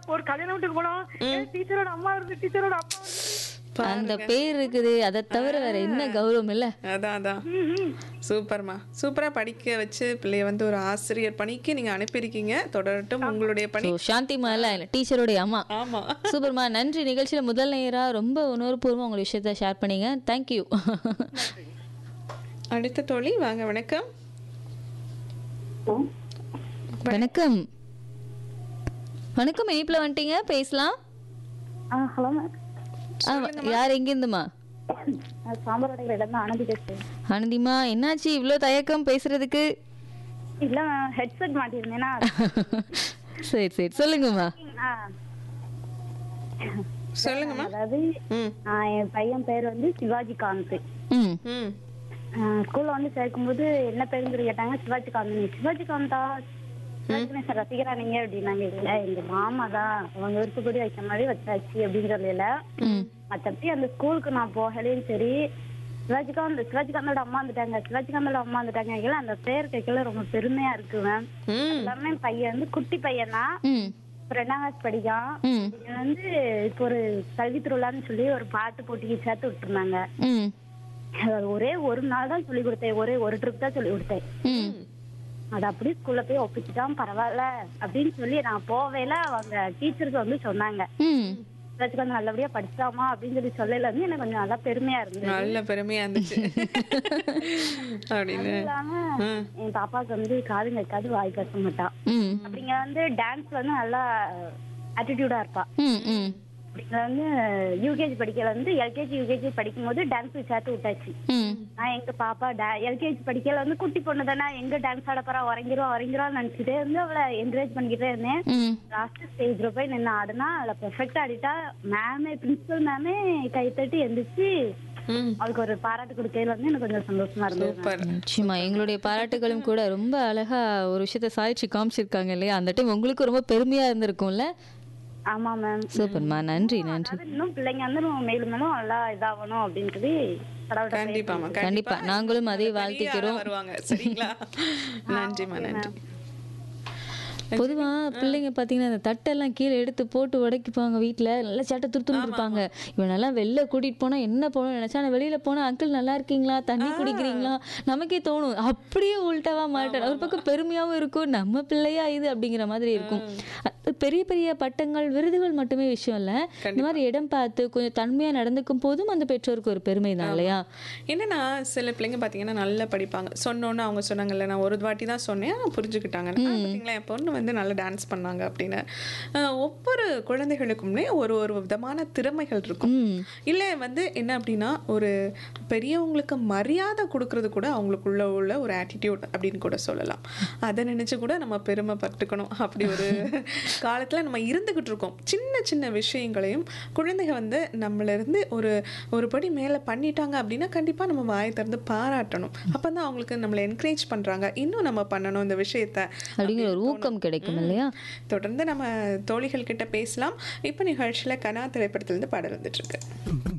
ஒரு கல்யாண வீட்டுக்கு போனோம் டீச்சரோட அம்மா இருந்து டீச்சரோட அப்பா இருந்து. அந்த பேர் இருக்குது அதை தவிர வேற என்ன கௌரவம் இல்ல அதான் அதான் சூப்பர்மா சூப்பரா படிக்க வச்சு பிள்ளைய வந்து ஒரு ஆசிரியர் பணிக்கு நீங்க அனுப்பியிருக்கீங்க தொடரட்டும் உங்களுடைய பணி ஸோ சாந்திமா இல்ல டீச்சருடைய அம்மா ஆமா சூப்பர்மா நன்றி நிகழ்ச்சியில முதல் நேரா ரொம்ப உணர்வுபூர்வமா உங்க விஷயத்த ஷேர் பண்ணீங்க தேங்க்யூ அடுத்த தோழி வாங்க வணக்கம் வணக்கம் வணக்கம் இனிப்புல வந்துட்டீங்க பேசலாம் ஆ ஹலோ மேம் ஆ, யார் எங்கிருந்துமா சாம்பார் வடைகள் இடம் தான் ஆனந்தி பேசுறேன் ஆனந்திமா என்னாச்சு இவ்ளோ தயக்கம் பேசுறதுக்கு இல்ல மேம் ஹெட்செட் மாட்டியிருந்தேன்னா சரி சரி சொல்லுங்கம்மா ஆ, சொல்லுங்கம்மா அதாவது ம் ஆ, என் பையன் பேர் வந்து சிவாஜி காந்த் ம் ம் ஸ்கூல்ல வந்து சேர்க்கும்போது என்ன பேருன்னு சொல்லி கேட்டாங்க சிவாஜி காந்த் சிவாஜி காந்தா சிவாஜி கணேசன் ரசிகரா நீங்க அப்படின்னாங்க இல்ல எங்க மாமா தான் அவங்க விருப்பப்படி வைக்க மாதிரி வச்சாச்சு அப்படின்னு சொல்லல மத்தபடி அந்த ஸ்கூலுக்கு நான் போகலையும் சரி சிவாஜிகாந்த் சிவாஜிகாந்தோட அம்மா வந்துட்டாங்க சிவாஜிகாந்தோட அம்மா வந்துட்டாங்க இல்ல அந்த பேர் கேட்கல ரொம்ப பெருமையா இருக்கு மேம் ம் எல்லாமே பையன் வந்து குட்டி பையன் தான் ம் ரெண்டாம் கிளாஸ் படிக்கான் ம் இவன் வந்து இப்போ ஒரு கல்வி திருவிழான்னு சொல்லி ஒரு பாட்டு போட்டிக்கு சேர்த்து விட்டுருந்தாங்க ம் அது ஒரே ஒரு நாள் தான் சொல்லி கொடுத்தேன் ஒரே ஒரு ட்ரிப் தான் சொல்லி கொடுத்தேன் ம் அது அப்படியே ஸ்கூல்ல போய் ஒப்பிச்சுட்டான் பரவாயில்ல அப்படின்னு சொல்லி நான் போவேல அவங்க டீச்சருக்கு வந்து சொன்னாங்க ம் சிவாஜி வந்து நல்லபடியா படிச்சாமா அப்படின்னு சொல்லி சொல்லல இருந்து எனக்கு கொஞ்சம் நல்லா பெருமையா இருந்தது நல்ல பெருமையா இருந்துச்சு அப்படின்னு இல்லாம ம். என் பாப்பாவுக்கு வந்து காது கேட்காது வாய் பேச மாட்டான் ம் அப்படிங்க வந்து டான்ஸ் வந்து நல்லா ஆட்டிடியூடா இருப்பா ம் ம் அப்படிங்க வந்து யூகேஜி படிக்கல வந்து எல்கேஜி யூகேஜி படிக்கும் போது டான்ஸ் சேர்த்து விட்டாச்சு ம் நான் எங்க பாப்பா எல்கேஜி படிக்கல வந்து குட்டி பொண்ணு தானே எங்க டான்ஸ் ஆட போறா உறங்கிருவா உறங்கிருவான்னு நினைச்சிட்டே இருந்து அவளை என்கரேஜ் பண்ணிக்கிட்டே இருந்தேன் ம் லாஸ்ட் ஸ்டேஜ்ல போய் நின்று ஆடுனா அவளை பெர்ஃபெக்டா ஆடிட்டா மேமே பிரின்சிபல் மேமே கை தட்டி எந்திரிச்சு ம் அவளுக்கு ஒரு பாராட்டு கொடுக்கையில வந்து எனக்கு கொஞ்சம் சந்தோஷமா இருந்தது சூப்பர் நிச்சயமா எங்களுடைய பாராட்டுகளும் கூட ரொம்ப அழகா ஒரு விஷயத்த சாதிச்சு காமிச்சிருக்காங்க இல்லையா அந்த டைம் உங்களுக்கு ரொம்ப பெருமையா இருந்திருக்கும்ல ஆமா மேம் சூப்பர்மா நன்றி நன்றி அதாவது இன்னும் பிள்ளைங்க வந்து நம்ம மேலும் மேலும் நல்லா இதாகணும் அப்படின்னு சொல்லி கடவுள்கிட்ட கண்டிப்பாமா கண்டிப்பா நாங்களும் அதே பெரிய ஆளா வாழ்த்திக்கிறோம் வருவாங்க சரிங்களா நன்றிமா நன்றி பொதுவா பிள்ளைங்க பாத்தீங்கன்னா அந்த தட்டெல்லாம் கீழே எடுத்து போட்டு உடைக்குப்பாங்க வீட்ல நல்லா சேட்டை துருத்துன்னு இருப்பாங்க இவனெல்லாம் வெளில கூட்டிட்டு போனா என்ன போகணும்னு நினைச்சா நான் வெளியில போனா அங்கிள் நல்லா இருக்கீங்களா தண்ணி குடிக்கிறீங்களா நமக்கே தோணும் அப்படியே உள்டாவா மாட்டேன் ஒரு பக்கம் பெருமையாவும் இருக்கும் நம்ம பிள்ளையா இது அப்படிங்கிற மாதிரி இருக்கும் அது பெரிய பெரிய பட்டங்கள் விருதுகள் மட்டுமே விஷயம் இல்ல இந்த மாதிரி இடம் பார்த்து கொஞ்சம் தன்மையா நடந்துக்கும் போதும் அந்த பெற்றோருக்கு ஒரு பெருமை தான் இல்லையா என்னன்னா சில பிள்ளைங்க பார்த்தீங்கன்னா நல்லா படிப்பாங்க சொன்னோன்னு அவங்க சொன்னாங்கல்ல நான் ஒரு வாட்டி தான் சொன்னேன் ஆனா புரிஞ்சுக்கிட்டாங்க ஆ, பார்த்தீங்களா என் பொண்ணு வந்து நல்லா டான்ஸ் பண்ணாங்க அப்படின்னு ஆஹ், ஒவ்வொரு குழந்தைகளுக்குமே ஒரு ஒரு விதமான திறமைகள் இருக்கும் ம் இல்லை வந்து என்ன அப்படின்னா ஒரு பெரியவங்களுக்கு மரியாதை கொடுக்கறது கூட அவங்களுக்குள்ள உள்ள ஒரு ஆட்டிடியூட் அப்படின்னு கூட சொல்லலாம் அதை நினைச்சு கூட நம்ம பெருமைப்பட்டுக்கணும் அப்படி ஒரு காலத்துல நம்ம இருந்துகிட்டு இருக்கோம் சின்ன சின்ன விஷயங்களையும் குழந்தைங்க வந்து நம்மள இருந்து ஒரு ஒரு படி மேல பண்ணிட்டாங்க அப்படின்னா கண்டிப்பா நம்ம வாயை திறந்து பாராட்டணும் அப்பதான் அவங்களுக்கு நம்மளை என்கரேஜ் பண்றாங்க இன்னும் நம்ம பண்ணணும் இந்த விஷயத்த அப்படிங்கிற ஒரு ஊக்கம் கிடைக்கும் இல்லையா தொடர்ந்து நம்ம தோழிகள் கிட்ட பேசலாம் இப்போ நிகழ்ச்சியில கனா திரைப்படத்துல இருந்து பாடல் வந்துட்டு இருக்கு